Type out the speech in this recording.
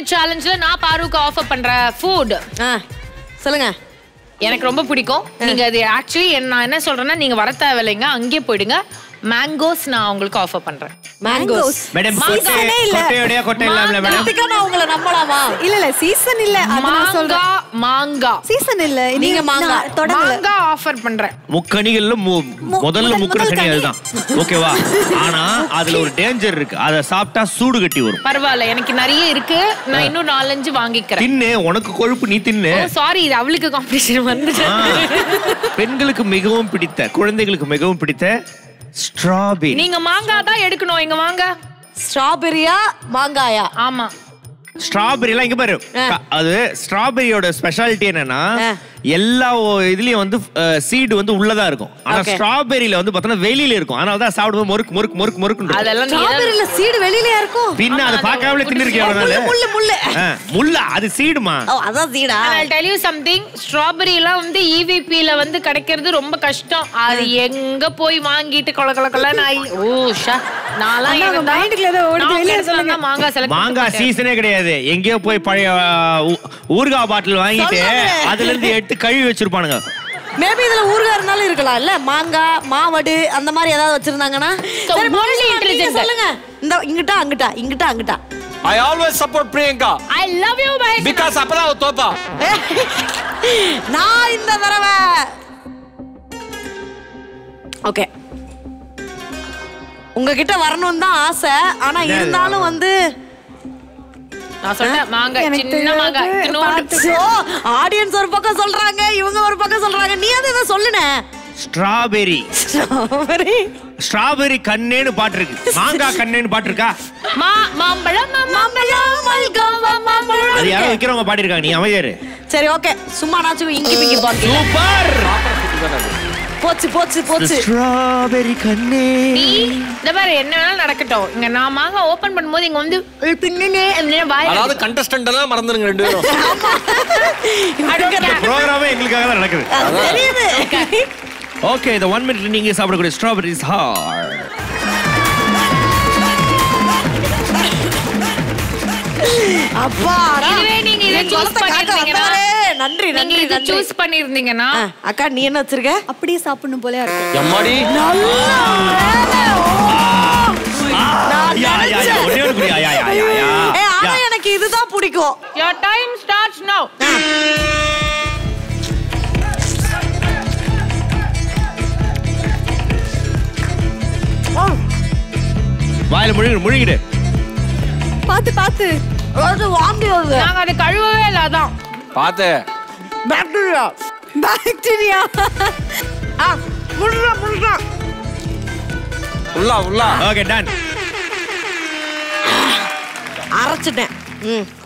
Minute சேலஞ்சில் நான் பாருக்கு offer பண்ற ஃபுட் ஆ சொல்லுங்க எனக்கு ரொம்ப பிடிக்கும் நீங்க அது ஆக்சுவலி நான் என்ன சொல்றேன்னா நீங்க வர தேவையில்லைங்க அங்கேயே போயிடுங்க மேங்கோஸ் நான் உங்களுக்கு ஆஃபர் பண்றேன் மேங்கோஸ் மேடம் Season கொட்டை ஏ இல்ல. கொட்டையோடய கொட்டை இல்லாமல மேடம் கிருத்திகா நான் உங்களை நம்பலாமா இல்ல இல்ல சீசன் இல்ல அது நான் மாங்கா சொல்றேன் மாங்கா சீசன் இல்ல இனி நீங்க மாங்கா. நான் தொடங்கல மாங்கா ஆஃபர் பண்றேன் முக்கணிகள்ல மு- மு- முதல்ல முதல் முக்கிற முதல் கனி கனி. அதுதான் ஓகேவா ஆனா அதுல ஒரு டேஞ்சர் இருக்கு அதை சாப்பிட்டா சூடு கட்டி வரும் பரவாயில்ல எனக்கு நிறைய இருக்கு நான் இன்னும் நாலஞ்சு வாங்கிக்கிறேன் தின்னு உனக்கு கொழுப்பு நீ தின்னு சாரி இது அவளுக்கு காம்படிஷன் வந்துச்சு ஆ. பெண்களுக்கு மிகவும் பிடித்த குழந்தைகளுக்கு மிகவும் பிடித்த ஸ்ட்ராபெரி நீங்க மாங்கா தான் எடுக்கணும் இங்க வாங்க ஸ்ட்ராபெரியா மாங்காயா ஆமா ஸ்ட்ராபெரி எல்லாம் இங்க பாரு ஆ. க- அது ஸ்ட்ராபெரியோட ஸ்பெஷாலிட்டி என்னன்னா ஆ. எல்லா ஒ- இதுலயும் வந்து சீடு வந்து உள்ளதா இருக்கும் ஆனா Okay. ஸ்ட்ராபெரியில வந்து பார்த்தோன்னா வெளியில இருக்கும் அதனால தான் சாப்பிடும்போது முறுக்கு முறுக்கு முறுக்கு முறுக்கு அதெல்லாம் நீ ஏதாவது- ஸ்ட்ராபெரியில சீடு வெளியிலயா இருக்கும் பின்ன அதை ஆமா, பார்க்காமலே அது தின்னுருக்கேன் எவ்வளவு நாள் முள்ளு முள்ளு ஆ, முள்ளா அது சீடுமா ஓ அதான் சீடா I'll tell you something strawberry எல்லாம் வந்து EVP ல வந்து கிடைக்கிறது ரொம்ப கஷ்டம் அது எங்க போய் வாங்கிட்டு கொல கொல கொலன்னு ஆயி ஓ ஷா நான்லாம் அண்ணா, உங்க இருந்தா- மைண்டுக்குள்ள ஏதோ ஓடுது. நான் வெளிய கிடைச்சா சொல்லுங்க. தான் மாங்காய் select மாங்காய் பண்ணிட்டு சீசனே கிடையாது எங்கேயோ போய் பழைய ஊ- ஊறுகாய் பாட்டில் வாங்கிட்டு சொல்லாதே. அதுல இருந்து எடுத்து கழுவி வச்சிருப்பானுங்க மேபி இதுல ஊறுகாய் இருந்தாலும் இருக்கலாம் இல்ல மாங்காய் மாவடு அந்த மாதிரி ஏதாவது வச்சிருந்தாங்கன்னா So, சரி, only மனுஷன், நீங்க intelligent. சொல்லுங்க இந்த இங்கிட்டா அங்கிட்டா இங்கிட்டா அங்கிட்டா I always support Priyanka I love you bye because அப்பதான் அவ தோப்பா நான் இந்த தடவை ஓகே உங்ககிட்ட வரணும்னு தான் ஆசை ஆனா என்னது? இருந்தாலும் வந்து நான் சொன்னேன் மாங்காய் எனக்கு சின்ன மாங்காய் தெரியாது. இத்தினோண்டு. சோ ஆடியன்ஸ் ஒரு பக்கம் சொல்றாங்க இவங்க ஒரு பக்கம் சொல்றாங்க நீ அதை இதை சொல்லுன ஸ்ட்ராபெரி ஸ்ட்ராபெரி கண்ணேன்னு பாட்டு இருக்கு மாங்காய் கண்ணேன்னு பாட்டு இருக்கா மா மாம்பழம் மா- மாம்பழம் மல்கோவா மாம்பழம் அது யாரோ விக்கிறவங்க பாடிருக்காங்க நீ அமைதியாரு சரி ஓகே சும்மா நாச்சும் இங்கி பிங்கி பாக்கி சூப்பர் போச்சு போச்சு போச்சு ஸ்ட்ராபெரி கண்ணே நீ இந்த மாதிரி என்ன வேணாலும் நடக்கட்டும் இங்க நான் மாங்காய் ஓபன் பண்ணும்போது இங்க வந்து பின்னே அப்படின்னு வாய் அதாவது கண்டஸ்டன்ட் எல்லாம் மறந்துருங்க ரெண்டு பேரும் இந்த ப்ரோக்ராமே எங்களுக்காக தான் நடக்குது அது தெரியுது ஓகே இந்த ஒன் மினிட் நீங்க சாப்பிடக்கூடிய ஸ்ட்ராபெரிஸ் ஹார்ட் அப்பாடா இதுவே நீங்க இதை என் choose குலத்தை காக்க பண்ணிருந்தீங்கன்னா- வந்தாரே. நன்றி நீங்க நன்றி இதை நன்றி சூஸ் பண்ணிருந்தீங்கன்னா ஆ, அக்கா நீ என்ன வச்சிருக்க அப்படியே சாப்பிடணும் போல இருக்கு எம்மாடி நான் யா யா யா நினைச்சேன். ஒரே ஒரு குடி யா யா யா யா யா ஏய், ஆனா யா. எனக்கு இதுதான் பிடிக்கும் Your time starts now. வாயில முழுங்கிடு முழுங்கிடு பாத்து பாத்து அது வாந்தி வருது நாங்க அதை கழுவவே இல்ல அதான் பாத்து பாக்டீரியா பாக்டீரியா ஆ முழுறா முழுறா உள்ளா உள்ளா ஓகே டன் அரைச்சிட்டேன் ம்